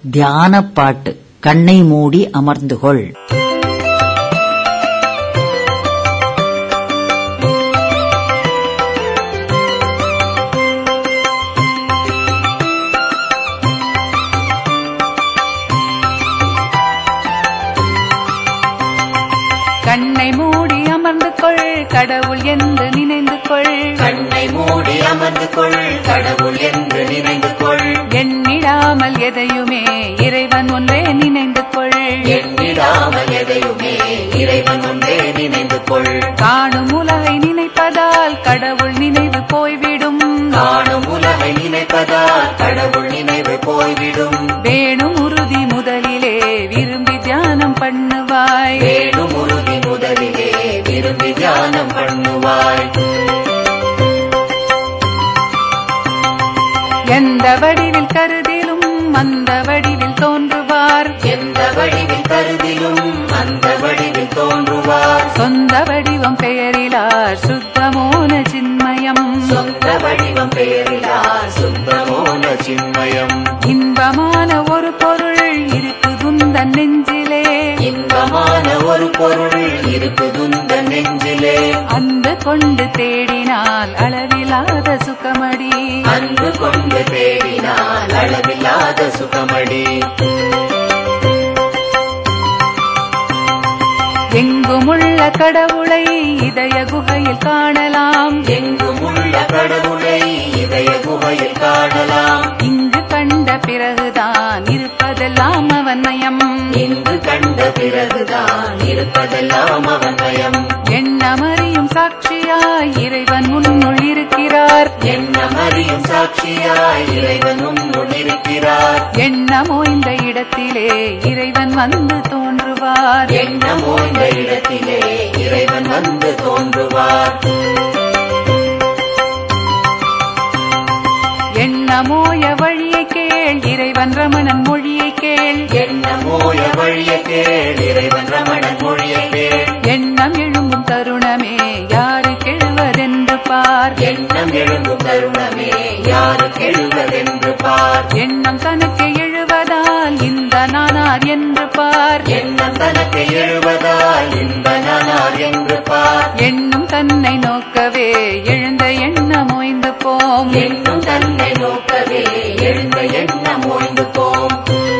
தியானப் பாட்டு கண்ணை மூடி அமர்ந்து கொள் கண்ணை மூடி அமர்ந்து கொள் கடவுள் என்று நினைந்து கொள் கண்ணை மூடி அமர்ந்து கொள் கடவுள் என்று நினைந்து கொள் எண்ணிடாமல் எதையுமே இறைவன் ஒன்றே நினைந்து கொள் எண்ணிடாமல் எதையுமே இறைவன் ஒன்றே நினைந்து கொள் காணும் உலகை நினைப்பதால் கடவுள் நினைவு போய்விடும் காணும் உலகை நினைப்பதால் கடவுள் நினைவு போய்விடும் வேணும் உறுதி முதலிலே விரும்பி தியானம் பண்ணுவாய் வேணும் உறுதி முதலிலே விரும்பி தியானம் பண்ணுவாய் எந்த வடிவில் கருதிலும் அந்த வடிவில் தோன்றுவார் எந்த வடிவில் கருதிலும் அந்த வடிவில் தோன்றுவார் சொந்த வடிவம் பெயரிலார் சுத்தமோன சின்மயம் சொந்த வடிவம் பெயரிலார் சுத்தமோன சின்மயம் இன்பமான ஒரு பொருள் இருக்குதுந்த நெஞ்சிலே இன்பமான ஒரு பொருள் இருக்குதுந்த நெஞ்சிலே அன்பு கொண்டு தேடினால் அளவிலாத சுகமடி அன்பு கொண்டு தேடினால் அளவில்லாத சுகமடி எங்குமுள்ள கடவுளை இதய குகையில் காணலாம் எங்கும் உள்ள கடவுளை இதய குகையில் காணலாம் இங்கு கண்ட பிறகுதான் இருப்பதெல்லாம் அவன் மயம் இங்கு கண்ட பிறகுதான் இருப்பதெல்லாம் அவன் மயம் எண்ணமறியும் சாட்சியாய் இறைவன் முன்னுள் இருக்கிறார் எண்ணம் அறியும் சாட்சியாய் இறைவன் உன்னுள் இருக்கிறார் எண்ணமோ இந்த இடத்திலே இறைவன் வந்து தோன்றுவார் எண்ணமோ இந்த இடத்திலே இறைவன் வந்து தோன்றுவார் எண்ணமோய வழியை கேள் இறைவன் ரமணன் மொழியை கேள் எண்ணமோய வழிய கேள் இறைவன் ரமணன் மொழிய கேள் எண்ணம் எழும்பும் தருணமே யாரு கெழுவதென்று பார் எண்ணம் எழுந்தும் தருணமே யாரு கெழுவதென்று பார் எண்ணம் தனக்கு எழுவதால் இந்த நானார் என்று பார் எண்ணம் தனக்கு எழுவதால் இன்பனானார் என்று பார் எண்ணும் தன்னை நோக்கவே எழுந்த எண்ணம் ஓய்ந்து போம் எண்ணும் தன்னை நோக்கவே எழுந்த எண்ணம் ஓய்ந்து போம்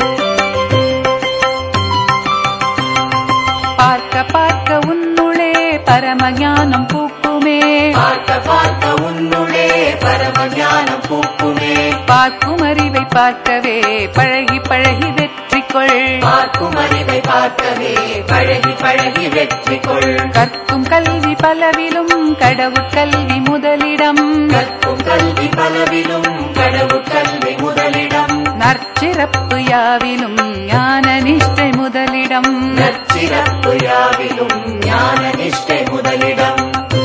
பார்க்க பார்க்க உன்னுளே பரம ஞானம் பூக்குமே பார்க்க பார்க்க உன்னுள்ளே பரம ஞானம் பூக்குமே பார்க்கும் அறிவை பார்க்கவே பழகி பழகி வெற்றி கொள் பார்க்கும் அறிவை பார்க்கவே பழகி பழகி வெற்றி கொள் கற்கும் கல்வி பலவிலும் கடவுட் கல்வி முதலிடம் கற்கும் கல்வி பலவிலும் கடவுள் கல்வி முதலிடம் நற்சிறப்பு யாவிலும் ஞான நிஷ்டை முதலிடம் நற்சிறப்பு யாவிலும் ஞான நிஷ்டை முதலிடம்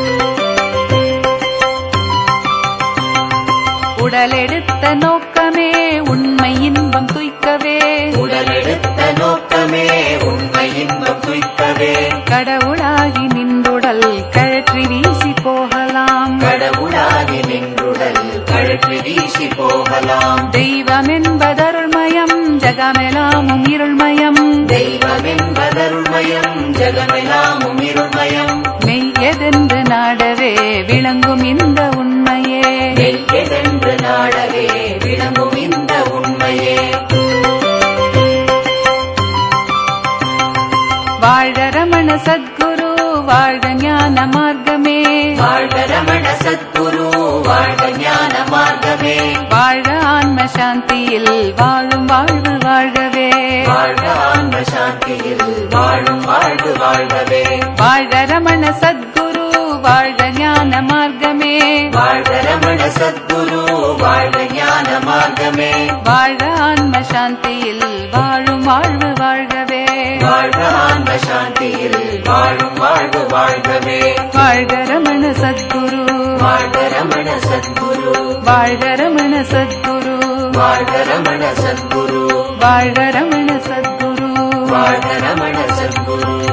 உடலெடுத்த நோக்கமே உண்மை இன்பம் துய்க்கவே உடலெடுத்த நோக்கமே உண்மை இன்பம் துய்க்கவே கடவுளாகி நின்றுடல் கழற்றி வீசி போகலாம் கடவுளாகி நின்றுடல் கழற்றி வீசி போகலாம் தெய்வம் என்பதருள்மயம் ஜகமெலாமும் இருள்மயம் தெய்வம் என்பதருள்மயம் ஜெகமெல்லாமும் இருள்மயம் மெய்யதென்று நாடவே விளங்கும் இந்த உண்மையே மெய்யதென்று நாடவே விளங்கும் இந்த உண்மையே வாழ்க ரமண சத்குரு வாழ்க ஞான மார்க்கமே வாழ்க ரமண சத்குரு வாழ்க ஞான மார்க்கமே வாழ்க ஆன்ம சாந்தியில் வாழும் வாழ்வு வாழ்கவே வாழ்க ஆன்ம சாந்தியில் வாழும் வாழ்வு வாழ்கவே வாழ்க ரமண சத்குரு வாழ்க ஞான மார்க்கமே வாழ்க ரமண சத்குரு வாழ்க ஞான மார்க்கமே வாழ்க ஆன்ம சாந்தியில் வாழும் வாழ்வு வாழ்கவே வாழ்க ஆன்ம சாந்தியில் வாழும் வாழ்வு வாழ்கவே வாழ்க ரமண சத்குரு வாழ்க ரமண சத்குரு வாழ்க ரமண சத்குரு வாழ்க ரமண சத்குரு வாழ்க ரமண சத்குரு வாழ்க ரமண சத்குரு